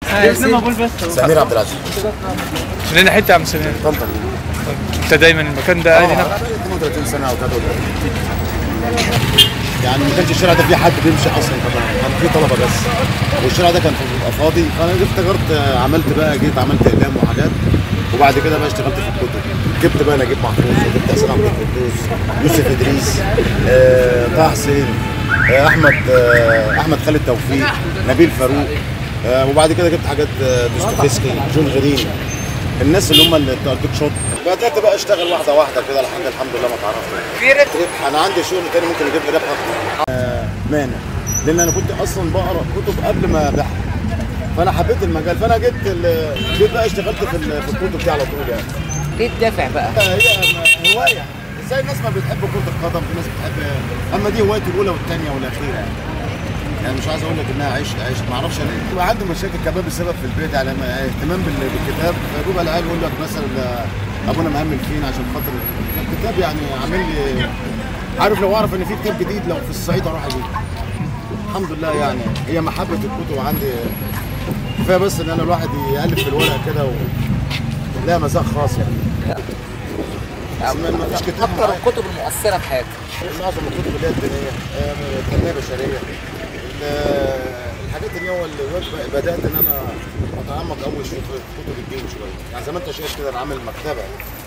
سمير عبد العزيز لنا حته يا عم سمير طنطا انت دايما المكان ده قاعد هنا 32 سنه او 33 يعني ما كانش الشارع ده فيه حد بيمشي اصلا طبعا كان فيه طلبه بس والشارع ده كان بيبقى فاضي فانا جيت افتكرت آه، عملت بقى جيت عملت اقلام وحاجات وبعد كده بقى اشتغلت في الكتب جبت بقى نجيب محفوظ وجبت حسين عبد القدوس يوسف ادريس آه، طه حسين آه، احمد آه، احمد خالد توفيق نبيل فاروق آه، وبعد كده جبت حاجات آه، دوستويفسكي جون غريني الناس اللي هم اللي بتوع التوك شوت بدات بقى اشتغل واحده واحده كده لحد الحمد لله ما اتعرفت ربح انا عندي شغل تاني ممكن يجيب لي ربح أكتر. آه، مانع لان انا كنت اصلا بقرا كتب قبل ما ابيعها فانا حبيت المجال فانا جيت ال- جيت بقى اشتغلت في ال- في الكتب دي على طول يعني ليه الدافع بقى؟ هي م- هوايه زي الناس ما بتحب كره القدم في ناس بتحب اما دي هوايتي الاولى والثانيه والاخيره يعني يعني مش عايز اقول لك انها عشق عشق ما اعرفش انا بيبقى عنده مشاكل كمان بسبب في البيت يعني ما- اهتمام بال- بالكتاب فبيبقى العيال يقول لك مثلا ده ابونا مهمل فينا عشان خاطر الكتاب يعني عامل لي عارف لو اعرف ان في كتاب جديد لو في الصعيد اروح اجيبه الحمد لله يعني هي محبه الكتب عندي كفايه بس ان انا الواحد يالف في الورق كده و... لها مذاق خاص يعني بس ما ما فيش كتاب اكتر الكتب المؤثره في حياتك معظم الكتب اللي هي الدينيه آه، التنميه البشريه ال- الحاجات اللي هو اللي بدات ان انا اتعمق قوي في كتب الدين شويه يعني زي ما انت شايف كده انا عامل مكتبه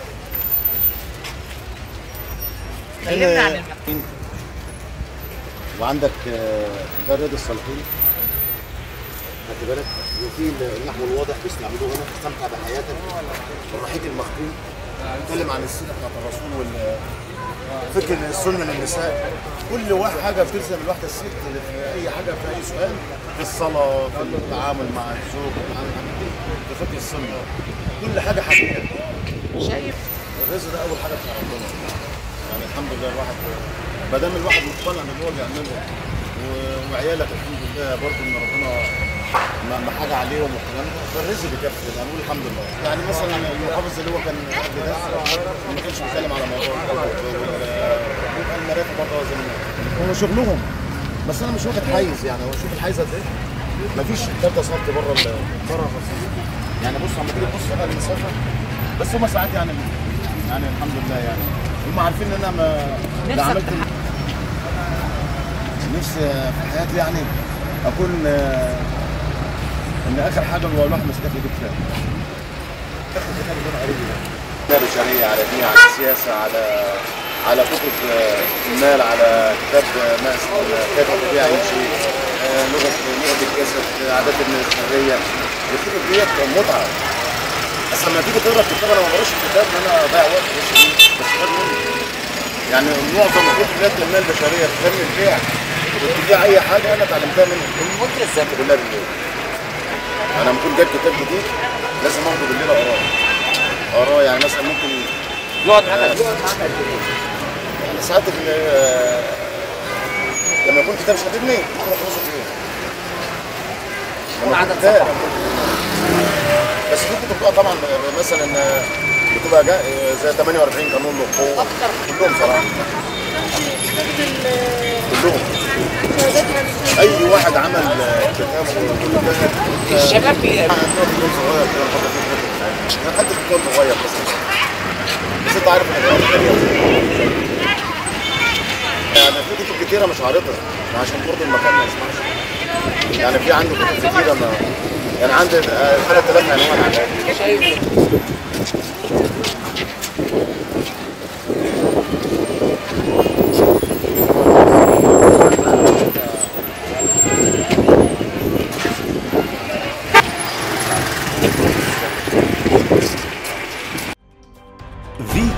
كلمنا عن المكتبة. وعندك آه، ده رياض الصالحين خدت بالك وفي النحو الواضح بيستعملوه هنا استمتع بحياتك الرحيق المختوم بيتكلم عن السيره بتاعت الرسول وال فكر السنه للنساء كل واحد حاجه بتلزم الواحده الست في اي حاجه في اي سؤال في الصلاه في التعامل مع الزوج مع الحاجات دي في فكر السنه كل حاجه حقيقيه شايف الرزق ده اول حاجه بتاع ربنا يعني الحمد لله الواحد ما دام الواحد مقتنع باللي هو بيعمله و- وعيالك الحمد لله برضه ان ربنا ما ما حاجه عليهم والكلام ده فالرزق بيكفي يعني نقول الحمد لله يعني مثلا المحافظ اللي هو كان قبل ده ما كانش بيتكلم على موضوع الحب وال- بيبقى المرافق برضه زي ما هو شغلهم بس انا مش واخد حيز يعني هو شوف الحيز قد ايه مفيش 3 سم بره ال- بره الرصيف يعني بص لما تيجي تبص على المسافه بس هم ساعات يعني يعني الحمد لله يعني هم عارفين ان انا ما نفسك ده عملت نفسي في حياتي يعني اكون آه، ان اخر حاجه هو الواحد ماسكها في ايده كتاب الكتاب اللي انا قريته ده كتاب بشريه على دين على سياسه على على كتب آه، المال على كتاب آه، ما اسمه كيف تبيع اي شيء آه، لغه لغه الجسد آه، عادات السريه الكتب ديت متعه بس لما تيجي تقرا الكتاب انا ما بقراش الكتاب ان انا اضيع وقت بس بستفاد منه يعني معظم الكتب اللي هي التنميه البشريه تنمي البيع وتبيع اي حاجه انا اتعلمتها من المدرس ذاك بالله بالليل انا لما اكون جايب كتاب جديد لازم اخده بالليل اقراه اقراه يعني مثلا ممكن يقعد معاك يقعد معاك قد ايه؟ يعني ساعات ال- لما يكون كتاب مش هتبني ممكن اخلصه في يوم يكون لما عدد يكون كتاب. صفحات بس في كتب بقى طبعا مثلا بتبقى جا- زي 48 قانون للقوه كلهم صراحه كلهم اي واحد عمل كتاب وكل ده الشباب بي- تكون صغير كده نحط فيه كتاب. يعني حتى تكون صغير بس بس انت عارف ان يعني في كتب كتيره مش عارضها عشان برضه المكان ما يسمعش يعني في عندي كتب كتيره ما يعني عندي آه، 3000 عنوان على الأقل. شايف في